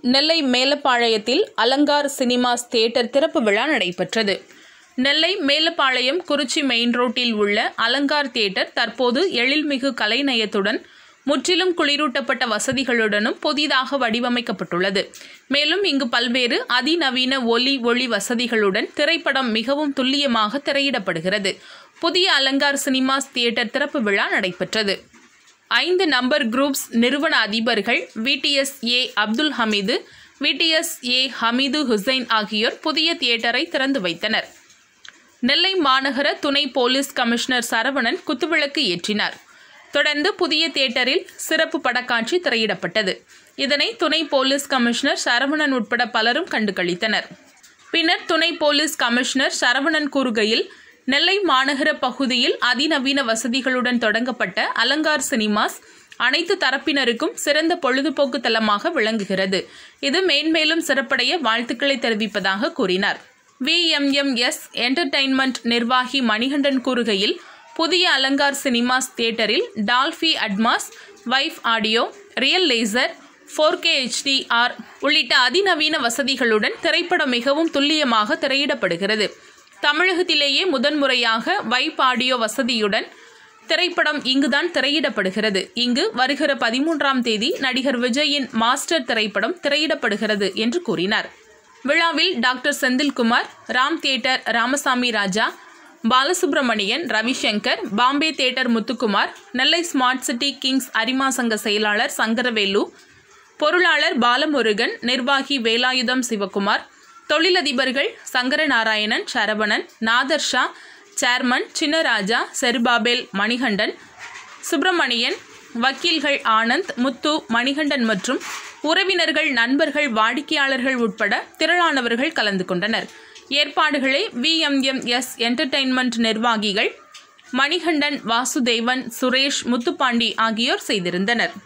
நெல்லை மேலப்பாளையத்தில் Alankar cinemas theatre திறப்பு விழா நடைபெற்றது நெல்லை மேலப்பாளையம் குறிச்சி மெயின் ரோட்டில் உள்ள அலங்கார் தியேட்டர் தற்போது எழில்மிகு கலைநயத்துடன் முற்றிலும் குளிரூட்டப்பட்ட வசதிகளுடனும் புதிதாக வடிவமைக்கப்பட்டுள்ளது மேலும் இங்கு பல்வேறு அதிநவீன ஒலி ஒளி வசதிகளுடன் திரைப்படம் மிகவும் துல்லியமாக திரையிடப்படுகிறது புதிய அலங்கார் சினிமாஸ் தியேட்டர் திறப்பு விழா நடைபெற்றது ஐந்து நம்பர் குரூப்ஸ் நிறுவன அதிபர்கள் VTS A Abdul Hameed VTS A Hameed Hussain ஆகியோர் புதிய தியேட்டரை திறந்து வைத்தனர் நெல்லை மாநகர துணை போலீஸ் கமிஷனர் சரவணன் குத்துவிளக்கு ஏற்றினார் தொடர்ந்து புதிய தியேட்டரில் சிறப்பு படக்காட்சி திரையிடப்பட்டது இதனை துணை போலீஸ் கமிஷனர் சரவணன் உட்பட பலரும் கண்டுகளித்தனர் பின்னர் துணை போலீஸ் கமிஷனர் சரவணன் கூறுகையில் நெல்லை மாநகர பகுதியில் அதிநவீன வசதிகளுடன் தொடங்கப்பட்ட அலங்கார் சினிமாஸ் அனைத்து தரப்பினருக்கும் சிறந்த பொழுதுபோக்கு தலமாக விளங்குகிறது இது மேன்மேலும் சிறப்படைய வாழ்த்துக்களை தெரிவிப்பதாக கூறினார் விஎம்எம்எஸ் என்டர்டைன்மெண்ட் நிர்வாகி மணிகண்டன் கூறுகையில் புதிய அலங்கார் சினிமாஸ் தியேட்டரில் Dolby Atmos Vive audio real laser four K HDR உள்ளிட்ட அதிநவீன வசதிகளுடன் திரைப்படம் மிகவும் துல்லியமாக திரையிடப்படுகிறது தமிழகத்திலேயே முதன்முறையாக வைப் ஆடியோ வசதியுடன் திரைப்படம் இங்குதான் திரையிடப்படுகிறது இங்கு வருகிற பதிமூன்றாம் தேதி நடிகர் விஜயின் மாஸ்டர் திரைப்படம் திரையிடப்படுகிறது என்று கூறினார் விழாவில் doctor Senthilkumar Ram theatre Ramasamy Raja Balasubramanian Ravishankar Bombay theatre Muthukumar Nellai smart city Kings அரிமா சங்க செயலாளர் சங்கரவேலு பொருளாளர் பாலமுருகன் நிர்வாகி வேலாயுதம் சிவகுமார் தொழிலதிபர்கள் சங்கரநாராயணன் சரவணன் நாதர் ஷா சேர்மன் சின்னராஜா செருபாபேல் மணிகண்டன் சுப்பிரமணியன் வக்கீல்கள் ஆனந்த் முத்து மணிகண்டன் மற்றும் உறவினர்கள் நண்பர்கள் வாடிக்கையாளர்கள் உட்பட திரளானவர்கள் கலந்து கொண்டனர் ஏற்பாடுகளை விஎம்எம்எஸ் என்டர்டைன்மெண்ட் நிர்வாகிகள் மணிகண்டன் வாசுதேவன் சுரேஷ் முத்துப்பாண்டி ஆகியோர் செய்திருந்தனர்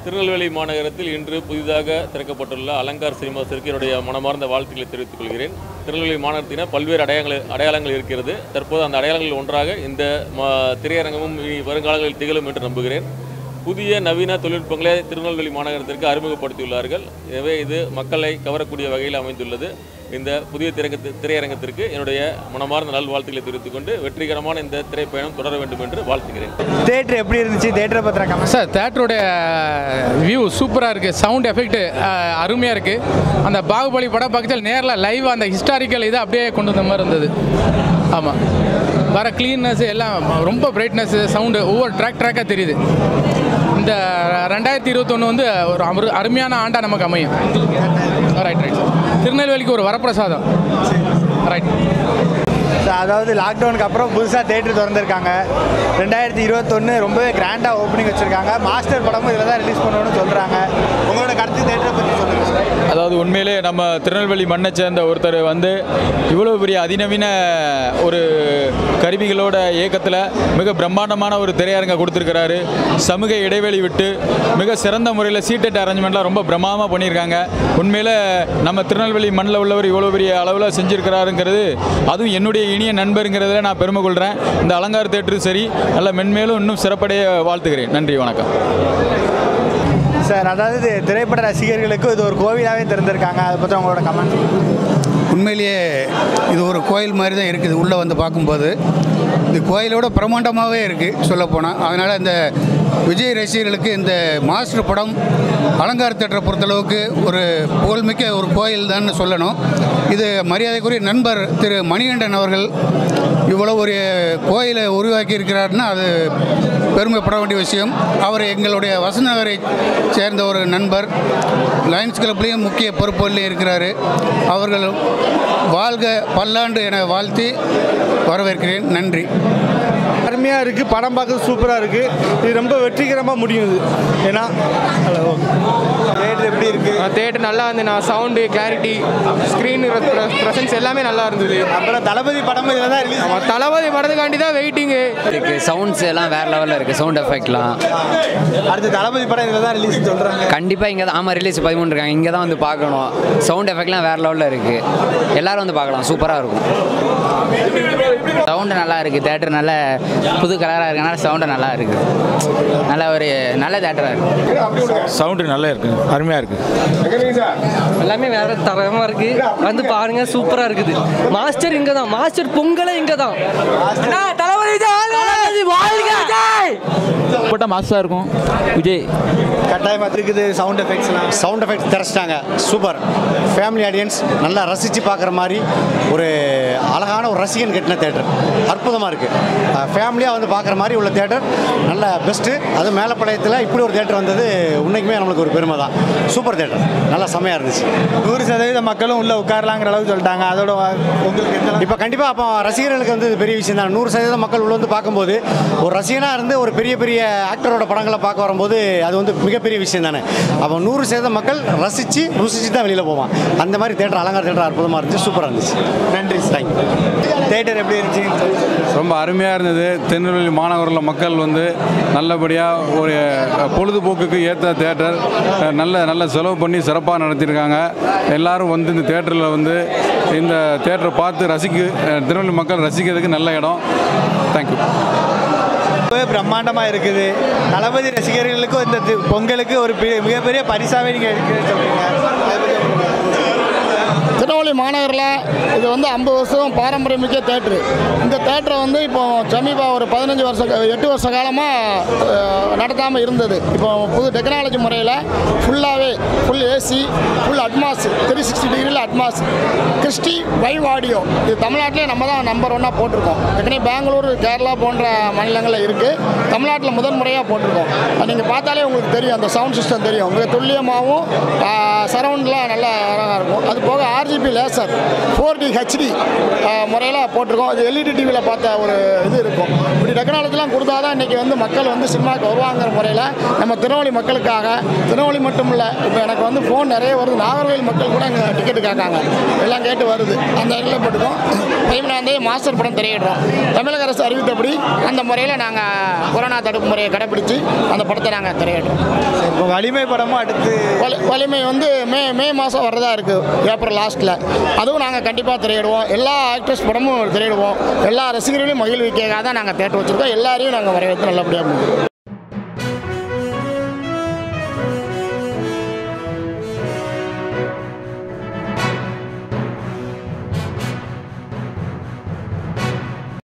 திருநெல்வேலி மாநகரத்தில் இன்று புதிதாக திறக்கப்பட்டுள்ள அலங்கார் சினிமாஸிற்கு என்னுடைய மனமார்ந்த வாழ்த்துக்களை தெரிவித்துக் கொள்கிறேன் திருநெல்வேலி மாநகரத்தின பல்வேறு அடையாளங்கள் அடையாளங்கள் இருக்கிறது தற்போது அந்த அடையாளங்கள் ஒன்றாக இந்த ம- திரையரங்கமும் இனி வருங்காலங்களில் திகழும் என்று நம்புகிறேன் புதிய நவீன தொழில்நுட்பங்களை திருநெல்வேலி மாநகரத்திற்கு அறிமுகப்படுத்தியுள்ளார்கள் எனவே இது மக்களை கவரக்கூடிய வகையில் அமைந்துள்ளது இந்த புதிய திரையரங்கத்து திரையரங்கத்திற்கு என்னுடைய மனமார்ந்த நல்வாழ்த்துக்களை தெரிவித்துக் கொண்டு வெற்றிகரமான இந்த திரைப்பயணம் தொடர வேண்டும் என்று வாழ்த்துகிறேன் தேட்டர் எப்படி இருந்துச்சு தேட்டரை பத்திர கமெண்ட் சார் தேட்டருடைய வியூ சூப்பராக இருக்குது சவுண்ட் எஃபெக்ட் அருமையாக இருக்குது அந்த பாகுபலி படம் பக்கத்தில் நேரில் லைவ் அந்த ஹிஸ்டாரிக்கல் இதை அப்படியே கொண்டு வந்த மாதிரி இருந்தது ஆமாம் வர க்ளீன்னஸ் எல்லாம் ரொம்ப பிரைட்னஸ் சவுண்டு ஒவ்வொரு ட்ராக் ட்ராக்காக தெரியுது இந்த ரெண்டாயிரத்தி இருபத்தொன்று வந்து ஒரு அரு அருமையான ஆண்டாக நமக்கு அமையும் ரைட் ரைட் திருநெல்வேலிக்கு ஒரு வரப்பிரசாதம் ரைட் அதாவது லாக்டவுனுக்கு அப்புறம் புதுசாக தேட்டர் திறந்திருக்காங்க ரெண்டாயிரத்தி இருபத்தொன்று ரொம்பவே கிராண்டாக ஓப்பனிங் வச்சுருக்காங்க மாஸ்டர் படமும் இதில் தான் ரிலீஸ் பண்ணணும்னு சொல்கிறாங்க உங்களோட கருத்து தேட்டரை பற்றி சொல்லுங்கள் அதாவது உண்மையிலே நம்ம திருநெல்வேலி மண்ணை சேர்ந்த ஒருத்தர் வந்து இவ்வளோ பெரிய அதிநவீன ஒரு கருவிகளோட இயக்கத்தில் மிக பிரம்மாண்டமான ஒரு திரையரங்கை கொடுத்துருக்கிறாரு சமூக இடைவெளி விட்டு மிக சிறந்த முறையில் சீட்டட் அரேஞ்ச்மெண்ட்லாம் ரொம்ப பிரம்மாண்டமாக பண்ணியிருக்காங்க உண்மையில் நம்ம திருநெல்வேலி மண்ணில் உள்ளவர் இவ்வளோ பெரிய அளவில் செஞ்சுருக்கிறாருங்கிறது அதுவும் என்னுடைய இனிய நண்பருங்கிறதுல நான் பெருமை கொள்கிறேன் இந்த அலங்கார் தேட்டரும் சரி நல்ல மென்மேலும் இன்னும் சிறப்படைய வாழ்த்துகிறேன் நன்றி வணக்கம் சார் அதாவது திரைப்பட ரசிகர்களுக்கு இது ஒரு கோவிலாகவே திறந்திருக்காங்க அதை பற்றி உங்களோட கமெண்ட் உண்மையிலேயே இது ஒரு கோயில் மாதிரி தான் இருக்குது உள்ளே வந்து பார்க்கும்போது இது கோயிலோட பிரமாண்டமாகவே இருக்குது சொல்லப்போனால் அதனால் இந்த விஜய் ரசிகர்களுக்கு இந்த மாஸ்டர் படம் அலங்கார தேட்டரை பொறுத்தளவுக்கு ஒரு புகழ்மிக்க ஒரு கோயில் தான் சொல்லணும் இது மரியாதைக்குரிய நண்பர் திரு மணிகண்டன் அவர்கள் இவ்வளோ ஒரு கோயிலை உருவாக்கி இருக்கிறாருன்னா அது பெருமைப்பட வேண்டிய விஷயம் அவர் எங்களுடைய வசநகரை சேர்ந்த ஒரு நண்பர் லயன்ஸ் கிளப்லேயும் முக்கிய பொறுப்புகளில் இருக்கிறாரு அவர்கள் வாழ்க பல்லாண்டு என வாழ்த்தி வரவேற்கிறேன் நன்றி அருமையாக இருக்குது படம் பார்க்க சூப்பராக இருக்குது இது ரொம்ப வெற்றிகரமாக முடியும் இது ஏன்னா ஹலோ தேட்டர் எப்படி இருக்குது தேட்டர் நல்லா இருந்து நான் சவுண்டு கிளாரிட்டி ஸ்க்ரீன் ப்ரெசன்ஸ் எல்லாமே நல்லா இருந்தது அப்புறம் தளபதி படம் இதில் தான் ரிலீஸ் நம்ம தளபதி படத்துக்காண்டி தான் வெயிட்டிங்கு இருக்கு சவுண்ட்ஸ் எல்லாம் வேற லெவலில் இருக்கு சவுண்ட் எஃபெக்ட்லாம் அடுத்து தளபதி படம் இதில் தான் ரிலீஸ் சொல்கிறாங்க கண்டிப்பாக இங்கே தான் ஆமாம் ரிலீஸ் பதிமூணு இருக்காங்க இங்கே தான் வந்து பார்க்கணும் சவுண்ட் எஃபெக்ட்லாம் வேற லெவலில் இருக்கு எல்லாரும் வந்து பார்க்கலாம் சூப்பராக இருக்கும் சவுண்டு நல்லா இருக்குது தேட்டர் நல்ல புது கலராக இருக்கனால சவுண்டு நல்லா இருக்குது நல்ல ஒரு நல்ல தேட்டராக இருக்குது சவுண்டு நல்லா இருக்கு அருமையாக இருக்குது எல்லாமே வேற தரமா இருக்கு வந்து பாருங்க சூப்பரா இருக்குது மாஸ்டர் இங்க தான் மாஸ்டர் பொங்கலே இங்க தான் போட்டால் மாசாக இருக்கும் விஜய் கட்டாயமாக இருக்குது சவுண்ட் எஃபெக்ட்ஸ்லாம் சவுண்ட் எஃபெக்ட் திறச்சிட்டாங்க சூப்பர் ஃபேமிலி ஆடியன்ஸ் நல்லா ரசித்து பார்க்குற மாதிரி ஒரு அழகான ஒரு ரசிகன் கட்டின தேட்டர் அற்புதமாக இருக்குது ஃபேமிலியாக வந்து பார்க்குற மாதிரி உள்ள தேட்டர் நல்ல பெஸ்ட்டு அது மேலப்பாளையத்தில் இப்படி ஒரு தேட்டர் வந்தது உண்மைக்குமே நம்மளுக்கு ஒரு பெருமை தான் சூப்பர் தேட்டர் நல்லா செம்மையாக இருந்துச்சு நூறு சதவீத மக்களும் உள்ளே உட்காரலாங்கிற அளவுக்கு சொல்லிட்டாங்க அதோட உங்களுக்கு எந்த அளவுக்கு இப்போ கண்டிப்பாக அப்போ ரசிகர்களுக்கு வந்து இது பெரிய விஷயம் தான் நூறு சதவீதம் மக்கள் உள்ள வந்து பார்க்கும்போது ஒரு ரசிகனாக இருந்து ஒரு பெரிய பெரிய ஆக்டரோட படங்களை பார்க்க வரும்போது அது வந்து மிகப்பெரிய விஷயம் தானே அப்போ நூறு சதவீதம் மக்கள் ரசித்து ருசிச்சு தான் வெளியில் போவான் அந்த மாதிரி தேட்டர் அலங்கார தேட்டர் அற்புதமாக இருந்துச்சு சூப்பராக இருந்துச்சு நன்றி தேங்க்யூ தேட்டர் எப்படி இருந்துச்சு ரொம்ப அருமையாக இருந்தது திருநெல்வேலி மாநகரில் மக்கள் வந்து நல்லபடியாக ஒரு பொழுதுபோக்குக்கு ஏற்ற தேட்டர் நல்ல நல்ல செலவு பண்ணி சிறப்பாக நடத்தியிருக்காங்க எல்லாரும் வந்து இந்த தேட்டரில் வந்து இந்த தேட்டரை பார்த்து ரசிக்க திருநெல்வேலி மக்கள் ரசிக்கிறதுக்கு நல்ல இடம் தேங்க்யூ ரொம்பவே பிரம்மாண்டமாக இருக்குது தளபதி ரசிகர்களுக்கும் இந்த தி- பொங்கலுக்கு ஒரு பெரிய- மிகப்பெரிய பரிசாவே நீங்கள் இருக்குன்னு சொல்கிறீங்க திருநெல்வேலி மாநகரில் இது வந்து ஐம்பது வருஷம் பாரம்பரியமிக்க தேட்ரு இந்த தேட்டரை வந்து இப்போ சமீப ஒரு பதினஞ்சு வருஷ எட்டு வருஷ காலமாக நடத்தாமல் இருந்தது இப்போ புது டெக்னாலஜி முறையில் ஃபுல்லாகவே full AC full Atmos three sixty டிகிரியில் அட்மாஸ் கிறிஸ்டி வைவ் ஆடியோ இது தமிழ்நாட்டிலே நம்ம தான் நம்பர் ஒன்னாக போட்டிருக்கோம் ஏற்கனவே பெங்களூர் கேரளா போன்ற மாநிலங்களில் இருக்குது தமிழ்நாட்டில் முதன் முறையாக போட்டிருக்கோம் அது நீங்கள் பார்த்தாலே உங்களுக்கு தெரியும் அந்த சவுண்ட் சிஸ்டம் தெரியும் மிக துல்லியமாகவும் சரவுண்ட்லாம் நல்லா அழகாக இருக்கும் அது போக RGB laser four D HD முறையில் போட்டிருக்கோம் இது எல்இடி டிவியில் பார்த்த ஒரு இது இருக்கும் இப்படி டெக்னாலஜிலாம் கொடுத்தா தான் இன்றைக்கி வந்து மக்கள் வந்து சினிமாவுக்கு வருவாங்கிற முறையில் நம்ம திருநெல்வேலி மக்களுக்காக திருநெல்வேலி மட்டும் இல்லை இப்போ எனக்கு வந்து ஃபோன் நிறைய வருது நாகர்கோவில் மக்கள் கூட இங்கே டிக்கெட்டு கேட்காங்க எல்லாம் கேட்டு வருது அந்த இடத்துல போட்டுக்கோம் இப்போ பதிமூணாம் தேதி மாஸ்டர் படம் திரையிடுறோம் தமிழக அரசு அறிவித்தபடி அந்த முறையில் நாங்கள் கொரோனா தடுப்பு முறையை கடைப்பிடிச்சு அந்த படத்தை நாங்கள் திரையிடுறோம் இப்போ வலிமை படமும் அடுத்து வலி- வலிமை வந்து மே மே மாதம் வரதா இருக்குது ஏப்ரல் லாஸ்ட்டில் அதுவும் நாங்கள் கண்டிப்பாக திரையிடுவோம் எல்லா ஆக்ட்ரஸ் படமும் திரையிடுவோம் எல்லா ரசிகர்களையும் மகிழ்விக்காக தான் நாங்கள் தேட்டர் வச்சுருக்கோம் எல்லாரையும் நாங்கள் வரவேற்று நல்லபடியாக முடியும்